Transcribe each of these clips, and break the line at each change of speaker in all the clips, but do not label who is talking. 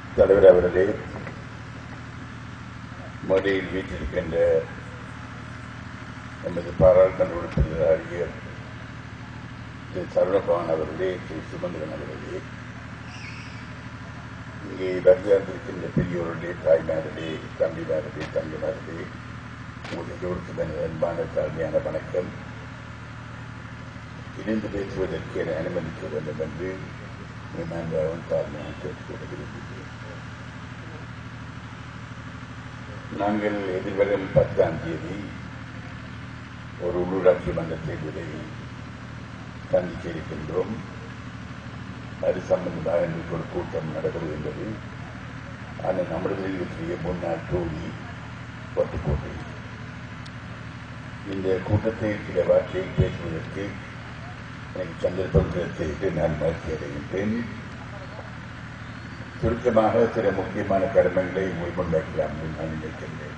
தலைவர் அவர்களே மேடையில் வீட்டிருக்கின்ற எமது பாராளுமன்ற உறுப்பினர் ஆகிய திரு சரவணபவன் அவர்களே திரு சுமந்திரன் அவர்களே இங்கே வருகின்ற பெரியோர்களே தாய்மார்களே தம்பிமார்களே தங்கிமார்களே உங்களுக்கு கொடுக்கும் எனது அன்பான தாழ்மையான வணக்கம் இணைந்து பேசுவதற்கு என அனுமதிக்க வேண்டும் என்று விமானவன் தாழ்மையான கேட்டுக்கொள்ள விரும்புகிறேன் நாங்கள் எதிர்வரும் பத்தாம் தேதி ஒரு உள்ளூராட்சி மன்ற தேர்தலை சந்திக்க இருக்கின்றோம் அது சம்பந்தமாக இன்றைக்கு ஒரு கூட்டம் நடைபெறுகின்றது ஆனால் நம்மளதில் இருக்கிற முன்னாள் தோழி பட்டுக்கோட்டை இந்த கூட்டத்தை சில வார்த்தையை பேசுவதற்கு எனக்கு சந்தர்ப்பம் கிடைத்ததற்கு நான் மகிழ்ச்சி அடைகின்றேன் சுருக்கமாக சில முக்கியமான கடமைகளை முன்வைக்கலாம் என்று நான் நினைக்கின்றேன்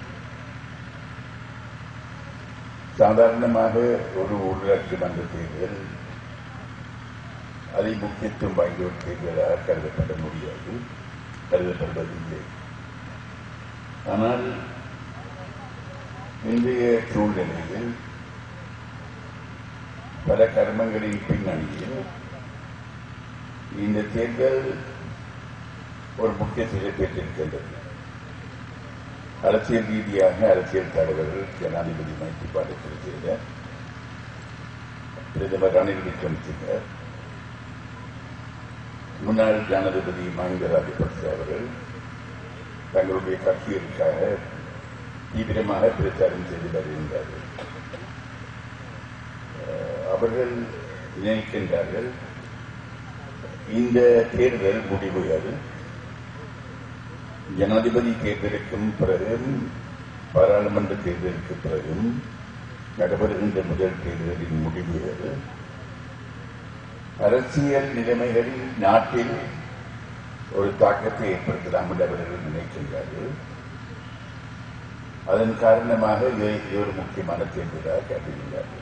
சாதாரணமாக ஒரு உள்ளாட்சி மன்ற தேர்தல் அதை முக்கியத்துவம் வாய்ந்த ஒரு தேர்தலாக கருதப்பட முடியாது கருதப்படுவதில்லை ஆனால் இன்றைய சூழ்நிலையில் பல கர்மங்களின் பின்னணியில் இந்த தேர்தல் ஒரு முக்கியத்துவத்தை பெற்றிருக்கின்றது அரசியல் ரீதியாக அரசியல் தலைவர்கள் ஜனாதிபதி மைத்திரிபாடு சிறிசேன பிரதமர் ரணில் விக்ரமசிங்க முன்னாள் ஜனாதிபதி மஹிந்த ராஜபக்சே அவர்கள் தங்களுடைய கட்சிகளுக்காக தீவிரமாக பிரச்சாரம் செய்து வருகின்றார்கள் அவர்கள் நினைக்கின்றார்கள் இந்த தேர்தல் முடிவு அது ஜனாதிபதி தேர்தலுக்கும் பிறகும் பாராளுமன்ற தேர்தலுக்கு பிறகும் நடைபெறுகின்ற முதல் தேர்தலின் முடிவு அது அரசியல் நிலைமைகளில் நாட்டில் ஒரு தாக்கத்தை ஏற்படுத்தலாம் என்று அவர்கள் நினைக்கின்றார்கள் அதன் காரணமாக இதை ஒரு முக்கியமான தேர்தலாக கருதுகிறார்கள்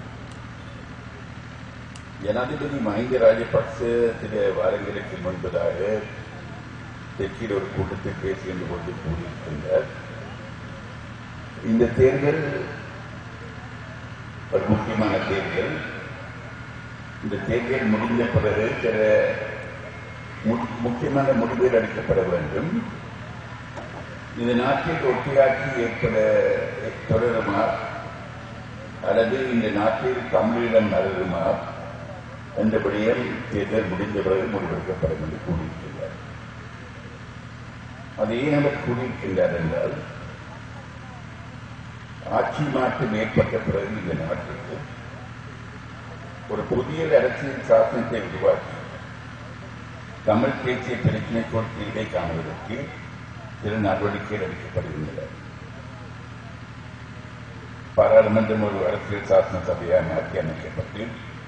ஜனாதிபதி மஹிந்த ராஜபக்ச சில வாரங்களுக்கு முன்பதாக தெற்கில் ஒரு கூட்டத்தில் பேசுகின்ற போது கூறியிருக்கின்றார் இந்த தேர்தல் ஒரு முக்கியமான தேர்தல் இந்த தேர்தல் முடிந்த பிறகு சில முக்கியமான முடிவுகள் எடுக்கப்பட வேண்டும் இந்த நாட்டில் ஒட்டியாட்சி ஏற்பட தொடருமா அல்லது இந்த நாட்டில் தமிழீழம் நலருமா என்றபடியும் தேர்தல் முடிந்த பிறகு முடிவெடுக்கப்படும் என்று கூறியிருக்கிறார் அது ஏன் அவர் கூறியிருக்கின்றார் என்றால் ஆட்சி மாற்றம் ஏற்பட்ட பிறகு இந்த நாட்டுக்கு ஒரு புதிய அரசியல் சாசனத்தை உருவாக்கி தமிழ் தேசிய பிரச்சினைக்கு தீர்வை காணுவதற்கு சில நடவடிக்கைகள் எடுக்கப்படுகின்றன பாராளுமன்றம் ஒரு அரசியல் சாசன சபையாக மாற்றி அமைக்கப்பட்டு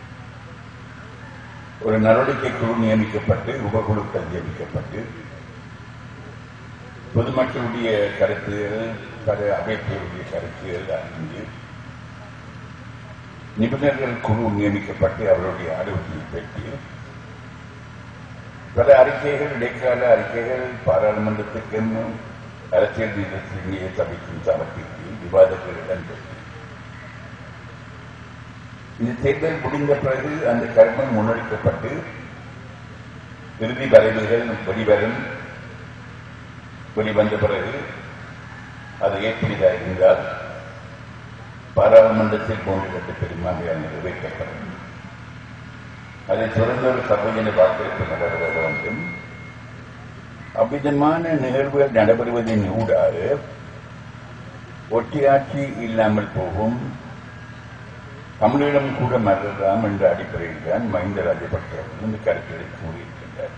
ஒரு நடவடிக்கை குழு நியமிக்கப்பட்டு உபகுழுக்கள் நியமிக்கப்பட்டு பொதுமக்களுடைய கருத்துகள் பல அமைப்புகளுடைய கருத்துகள் அறிந்து நிபுணர்கள் குழு நியமிக்கப்பட்டு அவருடைய ஆலோசனை பெற்று பல அறிக்கைகள் இடைக்கால அறிக்கைகள் பாராளுமன்றத்துக்கும் அரசியல் நிலைய சபைக்கும் சமர்ப்பித்து விவாதங்கள் இடம்பெற்று இந்த தேர்தல் முடிந்த பிறகு அந்த கர்மம் முன்னெடுக்கப்பட்டு இறுதி வரைவுகள் வெளிவரும் வெளிவந்த பிறகு அது ஏற்படுதாக இருந்தால் பாராளுமன்றத்தில் மூன்று பெரும்பான்மையால் நிறைவேற்றப்படும் அதைத் தொடர்ந்து ஒரு சர்வஜன வாக்கெடுப்பு நடைபெற வேண்டும் அவ்விதமான நிகழ்வுகள் நடைபெறுவதன் ஊடாக ஒட்டியாட்சி இல்லாமல் போகும் தமிழிடம் கூட மறலாம் என்ற அடிப்படையில் தான் மஹிந்த ராஜபக்சே இந்த கருத்துக்களை கூறியிருக்கின்றார்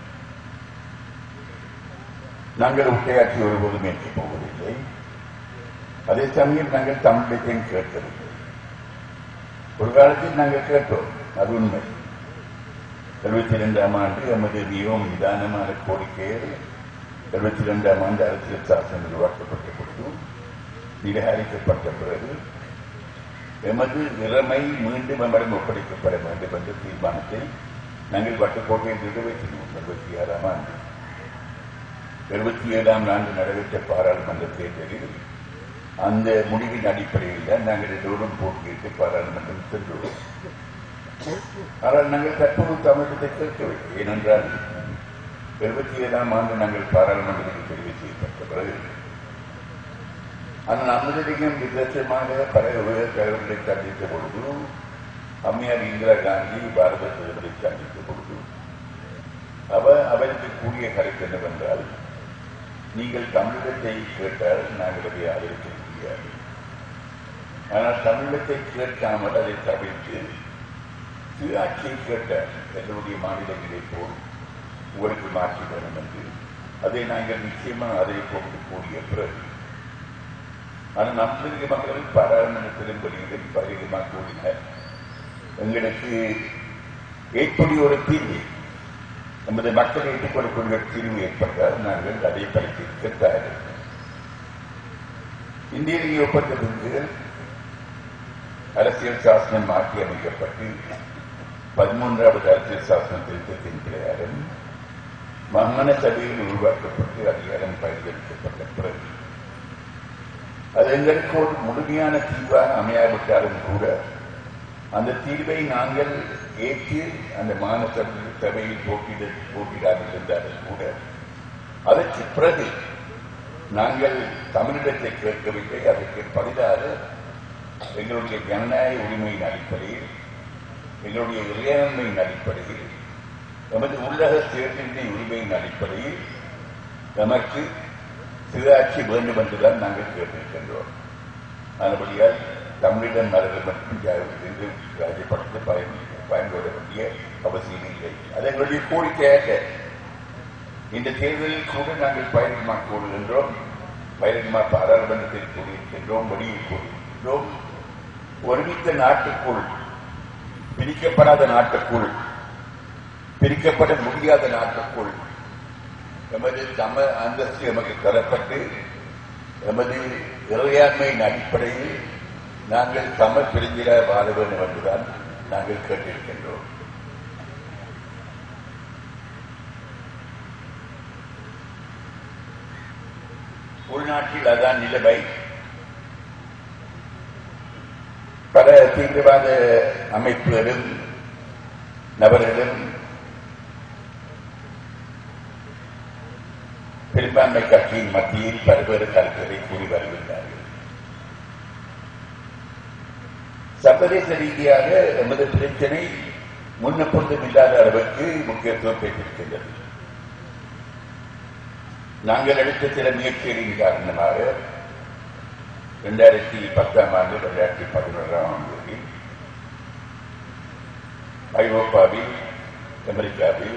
நாங்கள் ஒட்டையாட்சி ஒருபோதும் ஏற்கப் போவதில்லை அதே சமயம் நாங்கள் தமிழகத்தையும் கேட்கவில்லை ஒரு காலத்தில் நாங்கள் கேட்டோம் அது உண்மை எழுபத்தி இரண்டாம் ஆண்டு எமது மிகவும் நிதானமான கோரிக்கைகள் எழுபத்தி இரண்டாம் ஆண்டு அரசியல் சாசனம் உருவாக்கப்பட்ட பொழுது நிராகரிக்கப்பட்ட பிறகு எமது இறமை மீண்டும் எம்மிடம் ஒப்படைக்கப்பட வேண்டும் என்ற தீர்மானத்தை நாங்கள் வட்டுக்கோட்டையில் நிறைவேற்றினோம் எழுபத்தி ஆறாம் ஆண்டு எழுபத்தி ஏழாம் ஆண்டு நடைபெற்ற பாராளுமன்ற தேர்தலில் அந்த முடிவின் அடிப்படையில் தான் நாங்கள் எல்லோரும் போட்டியிட்டு பாராளுமன்றம் சென்றோம் ஆனால் நாங்கள் தற்போது தமிழகத்தை கேட்கவில்லை ஏனென்றால் எழுபத்தி ஏழாம் ஆண்டு நாங்கள் பாராளுமன்றத்தில் தெரிவு செய்யப்பட்ட பிறகு ஆனால் அமிர்தலிங்கம் விதேசமாக பல விவசாயிகளை சந்தித்த பொழுது அம்மையார் இந்திரா காந்தி பாரத பிரதமரை சந்தித்த பொழுது அவர் அவருக்கு கூடிய கருத்து என்னவென்றால் நீங்கள் தமிழகத்தை கேட்டால் நாங்கள் அதை ஆதரிக்க முடியாது ஆனால் தமிழகத்தை கேட்காமல் அதை தவிர்த்து சுயாட்சியை கேட்டார் எங்களுடைய மாநிலங்களை போல் உங்களுக்கு மாற்றி வரும் என்று அதை நாங்கள் நிச்சயமாக அதை கொண்டு கூடிய பிறகு ஆனால் நம்மளுக்கு மக்கள் பாராளுமன்றத்திலும் வெளியிலும் பகிரமாக கூறினர் எங்களுக்கு எப்படி ஒரு தீர்வு நமது மக்கள் ஏற்றுக்கொள்ளக்கூடிய தீர்வு ஏற்பட்டால் நாங்கள் அதை பரிசீலிக்க தயார் இந்திய ஒப்பந்தத்திற்கு அரசியல் சாசனம் மாற்றி அமைக்கப்பட்டு பதிமூன்றாவது அரசியல் சாசன திருத்தத்தின் பிரகாரம் மாகாண சபையில் உருவாக்கப்பட்டு அதிகாரம் பகிர்ந்தளிக்கப்பட்ட பிறகு அது எங்களுக்கு ஒரு முழுமையான தீர்வாக அமையாவிட்டாலும் கூட அந்த தீர்வை நாங்கள் ஏற்று அந்த மாநில சபையில் போட்டியிட போட்டியிடாமல் இருந்தாலும் கூட அதற்கு பிறகு நாங்கள் தமிழிடத்தை கேட்கவில்லை அதற்கு பதிலாக எங்களுடைய ஜனநாயக உரிமையின் அடிப்படையில் எங்களுடைய இறையாண்மையின் அடிப்படையில் நமது உள்ளக தேர்தலின் உரிமையின் அடிப்படையில் நமக்கு சுயாட்சி வேண்டும் என்றுதான் நாங்கள் கேட்டிருக்கின்றோம் அதுபடியால் தமிழிடம் மலர்கள் மற்றும் என்று ராஜ்யப்படத்தை பயன் பயன்பட வேண்டிய அவசியம் இல்லை அது எங்களுடைய கோரிக்கையாக இந்த தேர்தலில் கூட நாங்கள் பயிரமா கூறுகின்றோம் பயிரமா பாராளுமன்றத்தில் கூறியிருக்கின்றோம் வெளியில் கூறியிருக்கின்றோம் ஒருமித்த நாட்டுக்குள் பிரிக்கப்படாத நாட்டுக்குள் பிரிக்கப்பட முடியாத நாட்டுக்குள் எமது சம அந்தஸ்து எமக்கு தரப்பட்டு எமது இறையாண்மையின் அடிப்படையில் நாங்கள் சம பிரிஞ்சிட வாழ வேண்டும் என்றுதான் நாங்கள் கேட்டிருக்கின்றோம் உள்நாட்டில் அதான் நிலைமை பல தீவிரவாத அமைப்புகளும் நபர்களும் பெரும்பான்மை கட்சியின் மத்தியில் பல்வேறு கருத்துக்களை கூறி வருகின்றார்கள் சர்வதேச ரீதியாக எமது பிரச்சனை முன்னப்பொழுதும் இல்லாத அளவுக்கு முக்கியத்துவம் பெற்றிருக்கின்றது நாங்கள் எடுத்த சில முயற்சிகளின் காரணமாக இரண்டாயிரத்தி பத்தாம் ஆண்டு இரண்டாயிரத்தி பதினொன்றாம் ஆண்டு ஐரோப்பாவில் அமெரிக்காவில்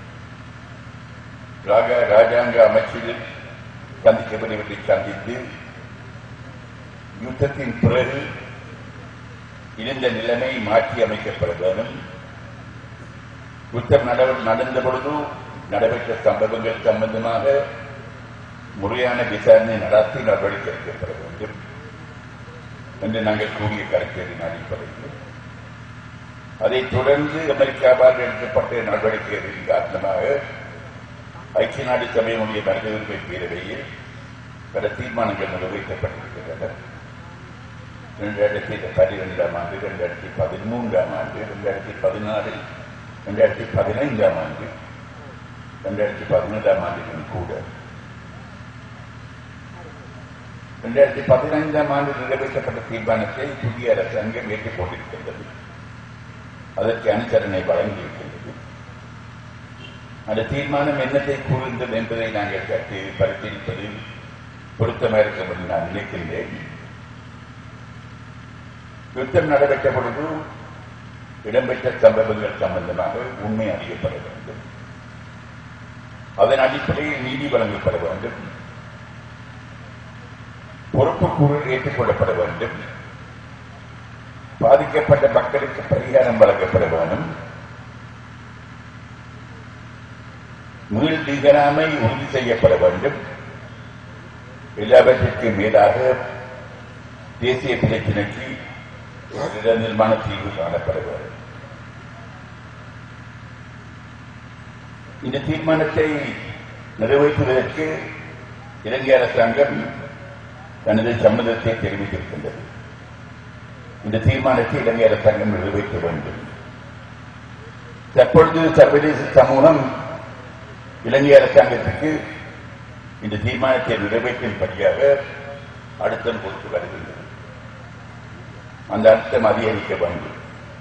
ராஜாங்க அமைச்சரில் சந்திக்கப்பட்டவற்றை சந்தித்து யுத்தத்தின் பிறகு இருந்த நிலைமை மாற்றி அமைக்கப்பட வேண்டும் யுத்தம் நடந்த பொழுது நடைபெற்ற சம்பவங்கள் சம்பந்தமாக முறையான விசாரணை நடத்தி நடவடிக்கை எடுக்கப்பட வேண்டும் என்று நாங்கள் கூறிய கருத்தின் அடிப்படையில் அதைத் தொடர்ந்து அமெரிக்காவால் எடுக்கப்பட்ட நடவடிக்கைகளின் காரணமாக ஐக்கிய நாடு சபையினுடைய மனித உரிமை பேரவையில் பல தீர்மானங்கள் நிறைவேற்றப்பட்டிருக்கின்றன இரண்டாயிரத்தி பன்னிரெண்டாம் ஆண்டு இரண்டாயிரத்தி பதிமூன்றாம் ஆண்டு இரண்டாயிரத்தி பதினாறு இரண்டாயிரத்தி பதினைந்தாம் ஆண்டு இரண்டாயிரத்தி பதினேழாம் ஆண்டிலும் கூட இரண்டாயிரத்தி பதினைந்தாம் ஆண்டு நிறைவேற்றப்பட்ட தீர்மானத்தை புதிய அரசாங்கம் ஏற்றுக் கொண்டிருக்கின்றது அதற்கு அனுசரணை வழங்கியிருக்கின்றது அந்த தீர்மானம் என்னத்தை கூறுகின்றது என்பதை நாங்கள் சற்று பரிசீலிப்பதில் பொருத்தமாக இருக்கும் என்று நான் நினைக்கின்றேன் யுத்தம் நடைபெற்ற பொழுது இடம்பெற்ற சம்பவங்கள் சம்பந்தமாக உண்மை அறியப்பட வேண்டும் அதன் அடிப்படையில் நீதி வழங்கப்பட வேண்டும் பொறுப்புக்கூறு ஏற்றுக்கொள்ளப்பட வேண்டும் பாதிக்கப்பட்ட மக்களுக்கு பரிகாரம் வழங்கப்பட வேண்டும் மீள் நிகராமை உறுதி செய்யப்பட வேண்டும் எல்லாவற்றிற்கு மேலாக தேசிய பிரச்சினைக்கு நிர்மாண தீர்வு காணப்பட வேண்டும் இந்த தீர்மானத்தை நிறைவேற்றுவதற்கு இலங்கை அரசாங்கம் தனது சம்மதத்தை தெரிவித்திருக்கின்றது இந்த தீர்மானத்தை இலங்கை அரசாங்கம் நிறைவேற்ற வேண்டும் தற்பொழுது சர்வதேச சமூகம் இலங்கை அரசாங்கத்துக்கு இந்த தீர்மானத்தை நிறைவேற்றின்படியாக அழுத்தம் கொடுத்து வருகின்றது அந்த அழுத்தம் அதிகரிக்க வேண்டும்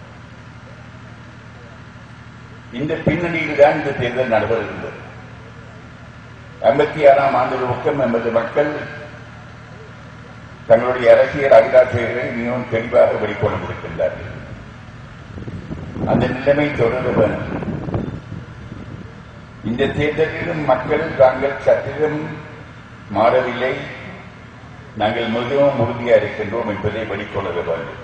இந்த பின்னணியில் தான் இந்த தேர்தல் நடைபெறுகின்றது ஐம்பத்தி ஆறாம் ஆண்டு பக்கம் எமது மக்கள் தங்களுடைய அரசியல் அபிலாஷைகளை மிகவும் தெளிவாக வெளிக்கொண்டிருக்கின்றார்கள் அந்த நிலைமை தொடர வேண்டும் இந்த தேர்தலிலும் மக்கள் தாங்கள் சற்றிலும் மாறவில்லை நாங்கள் மிகவும் உறுதியாக இருக்கின்றோம் என்பதை வெளிக்கொணர வேண்டும்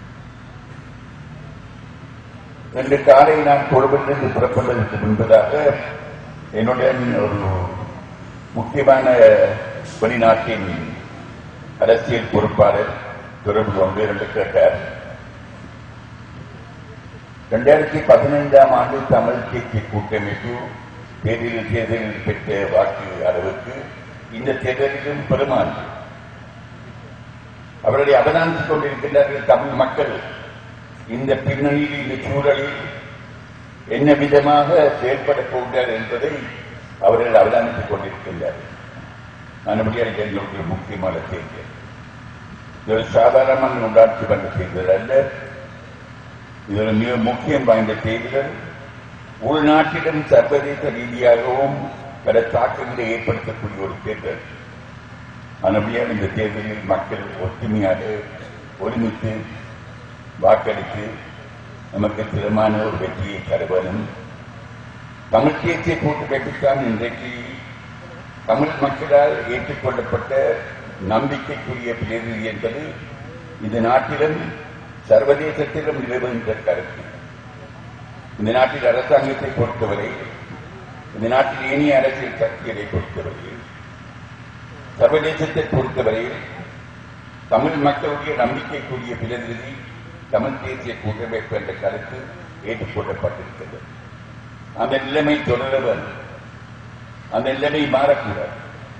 இன்று காலை நான் கொழும்பிலிருந்து புறப்படுவதற்கு முன்பதாக என்னுடன் ஒரு முக்கியமான வெளிநாட்டின் அரசியல் பொறுப்பாளர் தொடர்பு கொண்டு என்று கேட்டார் இரண்டாயிரத்தி பதினைந்தாம் ஆண்டு தமிழ் தேசிய கூட்டமைப்பு தேர்தலில் தேர்தலில் பெற்ற வாக்கு அளவுக்கு இந்த தேர்தலிலும் பெருமாறு அவர்களை அவதானித்துக் கொண்டிருக்கின்றார்கள் தமிழ் மக்கள் இந்த பின்னணியில் இந்த சூழலில் என்ன விதமாக செயல்படப் போகிறார் என்பதை அவர்கள் அவதானித்துக் கொண்டிருக்கின்றார்கள் மறுபடியும் எங்களுக்கு முக்கியமான தேர்தல் இது ஒரு சாதாரணமான உள்ளாட்சி மன்ற தேர்தல் அல்ல இது ஒரு மிக முக்கியம் வாய்ந்த தேர்தல் உள்நாட்டிலும் சர்வதேச ரீதியாகவும் பல தாக்கங்களை ஏற்படுத்தக்கூடிய ஒரு தேர்தல் மறுபடியும் இந்த தேர்தலில் மக்கள் ஒற்றுமையாக ஒருமித்து வாக்களித்து நமக்கு திறமான ஒரு வெற்றியை தர வேண்டும் தமிழ் தேசிய கூட்டமைப்புத்தான் இன்றைக்கு தமிழ் மக்களால் ஏற்றுக்கொள்ளப்பட்ட நம்பிக்கைக்குரிய பிரதிநிதி என்பது இந்த நாட்டிலும் சர்வதேசத்திலும் நிலவுகின்ற கருத்து இந்த நாட்டில் அரசாங்கத்தை பொறுத்தவரை இந்த நாட்டில் ஏனைய அரசியல் சக்திகளை பொறுத்தவரையில் சர்வதேசத்தை பொறுத்தவரையில் தமிழ் மக்களுடைய நம்பிக்கைக்குரிய பிரதிநிதி தமிழ் தேசிய கூட்டமைப்பு என்ற கருத்து ஏற்றுக்கொள்ளப்பட்டிருக்கிறது அந்த நிலைமை தொடர வேண்டும் அந்த நிலைமை மாறக்கூடாது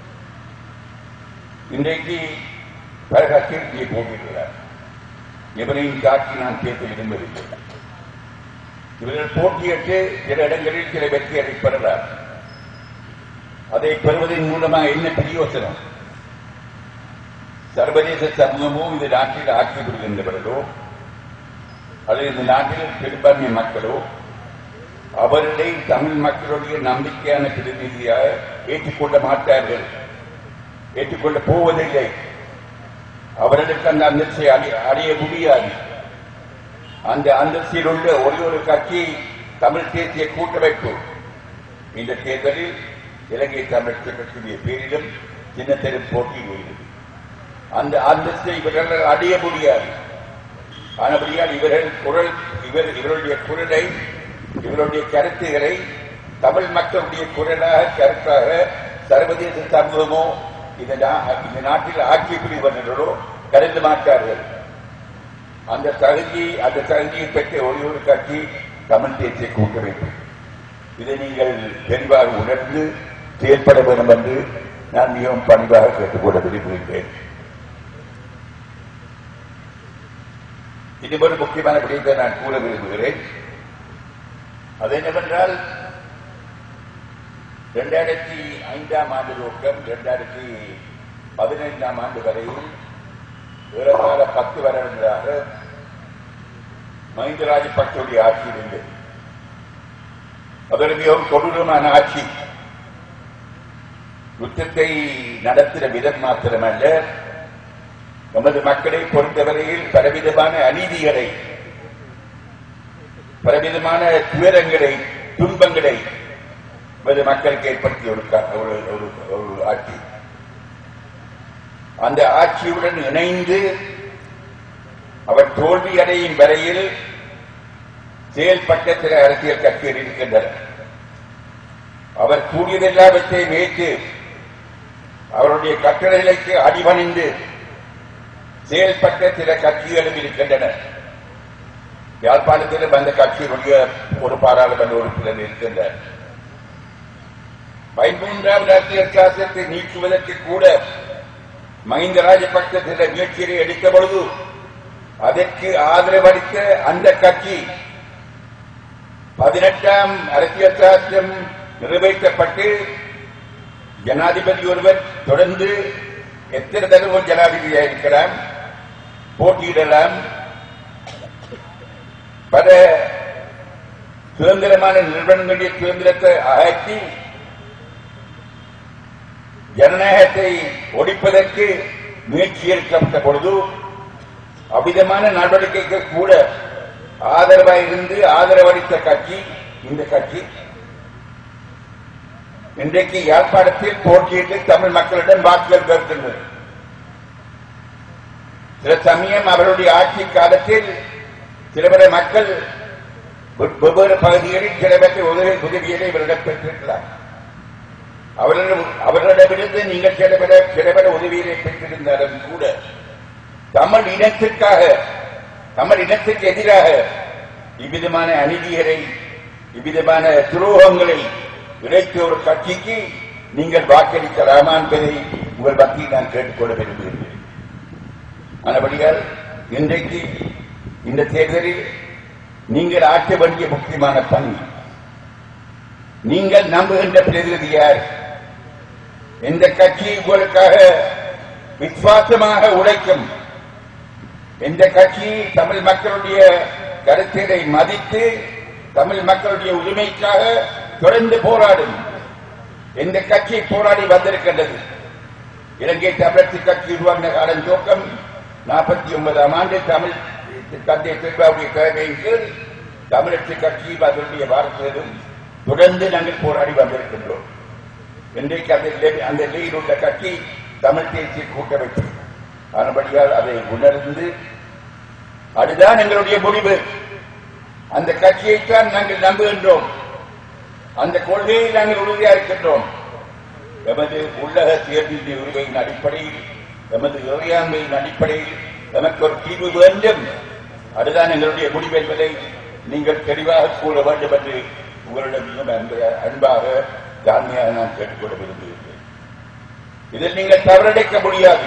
இன்றைக்கு பல கட்சிகள் இங்கே போகிறார் எவரையும் காட்டி நான் கேட்க விரும்பவில்லை இவர்கள் போட்டியிட்டு சில இடங்களில் சில வெற்றிகளை பெறலாம் அதை பெறுவதன் மூலமாக என்ன பிரயோசனம் சர்வதேச சமூகமோ இந்த நாட்டில் ஆட்சி புரிகின்றவர்களோ அல்லது இந்த நாட்டில் பெரும்பான்மை மக்களோ அவர்களை தமிழ் மக்களுடைய நம்பிக்கையான பிரதிநிதியாக ஏற்றுக்கொள்ள மாட்டார்கள் ஏற்றுக்கொள்ள போவதில்லை அவர்களுக்கு அந்த அந்தஸ்தை அடைய- அடைய முடியாது அந்த அந்தஸ்தில் உள்ள ஒரே ஒரு கட்சி தமிழ் தேசிய கூட்டமைப்பு இந்த தேர்தலில் இலங்கை தமிழ் கட்சியுடைய பேரிலும் சின்னத்திலும் போட்டியிடுகிறது அந்த அந்தஸ்தை இவர்கள் அடைய முடியாது ஆனபடியால் இவர்கள் குரல் இவர் இவருடைய குரலை இவருடைய கருத்துகளை தமிழ் மக்களுடைய குரலாக கருத்தாக சர்வதேச சமூகமோ இந்த நா- இந்த நாட்டில் ஆட்சி புரிவர்களோ கருத மாட்டார்கள் அந்த தகுதி அந்த தகுதியை பெற்ற ஒரே ஒரு கட்சி தமிழ் தேசிய கூட்டமைப்பு இதை நீங்கள் தெளிவாக உணர்ந்து செயல்பட வேண்டும் என்று நான் மிகவும் பணிவாக கேட்டுக்கொள்ள விரும்புகின்றேன் இன்னும் ஒரு முக்கியமான விடயத்தை நான் கூற விரும்புகிறேன் அது என்னவென்றால் இரண்டாயிரத்தி ஐந்தாம் ஆண்டு நோக்கம் இரண்டாயிரத்தி பதினைந்தாம் ஆண்டு வரையில் ஏறத்தாழ பத்து வருடங்களாக மஹிந்த ராஜபக்சவுடைய ஆட்சி இருந்தது அது ஒரு மிகவும் கொடூரமான ஆட்சி யுத்தத்தை நடத்தின விதம் மாத்திரமல்ல நமது மக்களை பொறுத்தவரையில் பலவிதமான அநீதிகளை பலவிதமான துயரங்களை துன்பங்களை நமது மக்களுக்கு ஏற்படுத்திய ஒரு க- ஒரு- ஒரு- ஒரு ஆட்சி அந்த ஆட்சியுடன் இணைந்து அவர் தோல்வி அடையும் வரையில் செயல்பட்ட சில அரசியல் கட்சிகள் இருக்கின்றன அவர் கூடியதெல்லாவற்றையும் ஏற்று அவருடைய கட்டளைகளுக்கு அடிபணிந்து செயல்பட்ட சில கட்சிகளும் இருக்கின்றன யாழ்ப்பாணத்திலும் அந்த கட்சியினுடைய ஒரு பாராளுமன்ற உறுப்பினர் இருக்கின்றார் பதிமூன்றாவது அரசியல் சாசனத்தை நீக்குவதற்கு கூட மஹிந்த ராஜபக்ச சில முயற்சியை எடுத்த பொழுது அதற்கு ஆதரவளித்த அந்த கட்சி பதினெட்டாம் அரசியல் சாசனம் நிறைவேற்றப்பட்டு ஜனாதிபதி ஒருவர் தொடர்ந்து எத்தனை தடவை ஜனாதிபதியாக இருக்கலாம் போட்டியிடலாம் பல சுதந்திரமான நிறுவனங்களுடைய சுதந்திரத்தை அகற்றி ஜனநாயகத்தை ஒழிப்பதற்கு முயற்சி எடுக்கப்பட்ட பொழுது அவ்விதமான நடவடிக்கைகள் கூட ஆதரவாக இருந்து ஆதரவளித்த கட்சி இந்த கட்சி இன்றைக்கு யாழ்ப்பாணத்தில் போட்டியிட்டு தமிழ் மக்களிடம் வாக்குகள் கேட்கின்றது சில சமயம் அவருடைய ஆட்சி காலத்தில் சில பல மக்கள் வெவ்வேறு பகுதிகளில் சில பேருக்கு உதவி உதவியை இவரிடம் பெற்றிருக்கலாம் அவர்களிடம் அவர்களிடமிருந்து நீங்கள் சில பேர சில பேர உதவியை பெற்றிருந்தாலும் கூட தமிழ் இனத்திற்காக தமிழ் இனத்துக்கு எதிராக இவ்விதமான அநீதிகளை இவ்விதமான துரோகங்களை இழைத்த ஒரு கட்சிக்கு நீங்கள் வாக்களிக்கலாமா என்பதை உங்கள் மத்தியில் நான் கேட்டுக்கொள்ள விரும்புகிறேன் ஆனபடியால் இன்றைக்கு இந்த தேர்தலில் நீங்கள் ஆற்ற வேண்டிய முக்கியமான பணி நீங்கள் நம்புகின்ற பிரதிநிதி யார் எந்த கட்சி உங்களுக்காக விசுவாசமாக உழைக்கும் எந்த கட்சி தமிழ் மக்களுடைய கருத்தினை மதித்து தமிழ் மக்களுடைய உரிமைக்காக தொடர்ந்து போராடும் எந்த கட்சி போராடி வந்திருக்கின்றது இலங்கை தமிழர் கட்சி உருவான காலம் துவக்கம் நாற்பத்தி ஒன்பதாம் ஆண்டு தமிழ் தந்தை செல்வாவுடைய தலைமையின் கீழ் தமிழரசு கட்சி அதனுடைய வாரத்திலும் தொடர்ந்து நாங்கள் போராடி வந்திருக்கின்றோம் இன்றைக்கு அந்த நிலை- அந்த நிலையில் உள்ள கட்சி தமிழ் தேசிய கூட்டமைப்பு ஆனபடியால் அதை உணர்ந்து அதுதான் எங்களுடைய முடிவு அந்த கட்சியைத்தான் நாங்கள் நம்புகின்றோம் அந்த கொள்கையில் நாங்கள் உறுதியாக இருக்கின்றோம் எமது உள்ளக சுயநிதி உரிமையின் அடிப்படையில் எமது இறையாண்மையின் அடிப்படையில் நமக்கு ஒரு தீர்வு வேண்டும் அதுதான் எங்களுடைய முடிவு என்பதை நீங்கள் தெளிவாக கூற வேண்டும் என்று உங்களிடம் மிகவும் அன்ப- அன்பாக தாழ்மையாக நான் கேட்டுக்கொள்ள விரும்புகிறேன் இதில் நீங்கள் தவறடைக்க முடியாது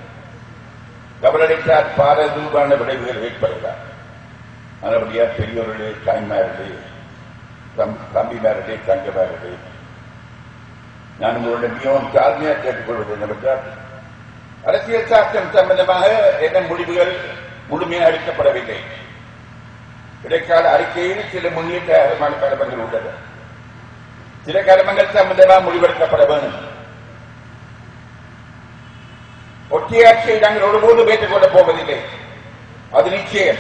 தவறடைத்தால் பாரதூபான விளைவுகள் ஏற்படலாம் நல்லபடியா பெரியோர்களே தாய்மார்களே தம்- தம்பிமார்களே தங்கமார்களே நான் உங்களுடைய மிகவும் தாழ்மையாக கேட்டுக்கொள்வது என்னவென்றால் அரசியல் சாஸ்திரம் சம்பந்தமாக என்ன முடிவுகள் முழுமையாக எடுக்கப்படவில்லை இடைக்கால அறிக்கையில் சில முன்னேற்றமான கடமைகள் உள்ளன சில கடமைகள் சம்பந்தமாக முடிவெடுக்கப்பட வேண்டும் ஒற்றையாட்சியை நாங்கள் ஒருபோதும் ஏற்றுக்கொள்ளப் போவதில்லை அது நிச்சயம்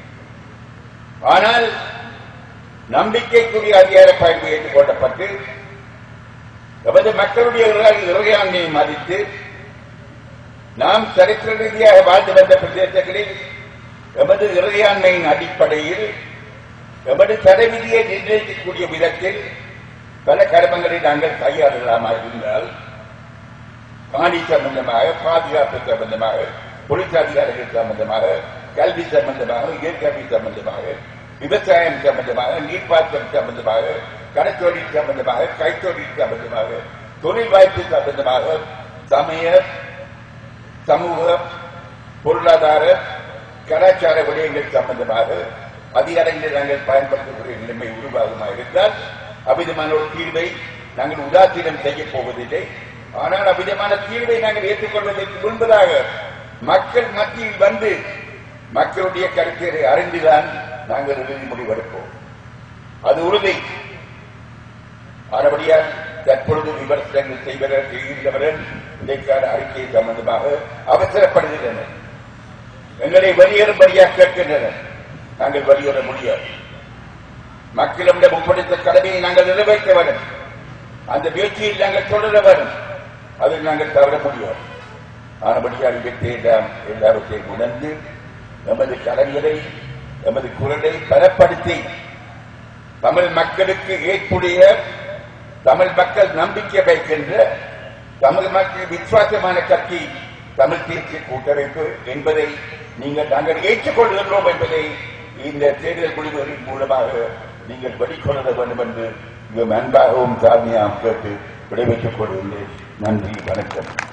ஆனால் நம்பிக்கைக்குரிய அதிகார பகிர்வு ஏற்றுக்கொள்ளப்பட்டு எமது மக்களுடைய இறை- இறையாண்மையை மதித்து நாம் சரித்திர ரீதியாக வாழ்ந்து வந்த பிரதேசங்களில் எமது இறையாண்மையின் அடிப்படையில் எமது தலைவிதியை நிர்ணயிக்கக்கூடிய விதத்தில் பல கடமங்களை நாங்கள் கையாளலாமா இருந்தால் காணி சம்பந்தமாக பாதுகாப்பு சம்பந்தமாக போலீஸ் அதிகாரிகள் சம்பந்தமாக கல்வி சம்பந்தமாக உயர்கல்வி சம்பந்தமாக விவசாயம் சம்பந்தமாக நீர்ப்பாசனம் சம்பந்தமாக கடற்தொழில் சம்பந்தமாக கைத்தொழில் சம்பந்தமாக தொழில் வாய்ப்பு சம்பந்தமாக சமய சமூக பொருளாதார கலாச்சார விடயங்கள் சம்பந்தமாக அதிகாரங்களை நாங்கள் பயன்படுத்தக்கூடிய நிலைமை உருவாகுமா இருந்தால் அவ்விதமான ஒரு தீர்வை நாங்கள் உதாசீனம் செய்ய போவதில்லை ஆனால் அவ்விதமான தீர்வை நாங்கள் ஏற்றுக்கொள்வதற்கு முன்பதாக மக்கள் மத்தியில் வந்து மக்களுடைய கருத்தை அறிந்துதான் நாங்கள் இறுதி முடிவெடுப்போம் அது உறுதி ஆனபடியால் தற்பொழுது விமர்சனங்கள் செய்வர்கள் செய்கின்றவர்கள் இடைக்கால அறிக்கை சம்பந்தமாக அவசரப்படுகின்றனர் எங்களை வெளியேறும்படியாக கேட்கின்றனர் நாங்கள் வெளியேற முடியாது மக்களிடம் ஒப்படைத்த கடமையை நாங்கள் நிறைவேற்ற வேண்டும் அந்த முயற்சியில் நாங்கள் தொடர வேண்டும் அதில் நாங்கள் தவற முடியாது ஆனபடியால் இவற்றை எல்லாம் எல்லாவற்றையும் உணர்ந்து எமது கடன்களை எமது குரலை பலப்படுத்தி தமிழ் மக்களுக்கு ஏற்புடைய தமிழ் மக்கள் நம்பிக்கை வைக்கின்ற தமிழ் மக்கள் விசுவாசமான கட்சி தமிழ் தேசிய கூட்டமைப்பு என்பதை நீங்கள் நாங்கள் ஏற்றுக்கொள்கின்றோம் என்பதை இந்த தேர்தல் முடிவுகளின் மூலமாக நீங்கள் வெளிக்கொள்ள வேண்டும் என்று மிக அன்பாகவும் தாழ்மையாகவும் கேட்டு விடைபெற்றுக் கொள்கின்றேன் நன்றி வணக்கம்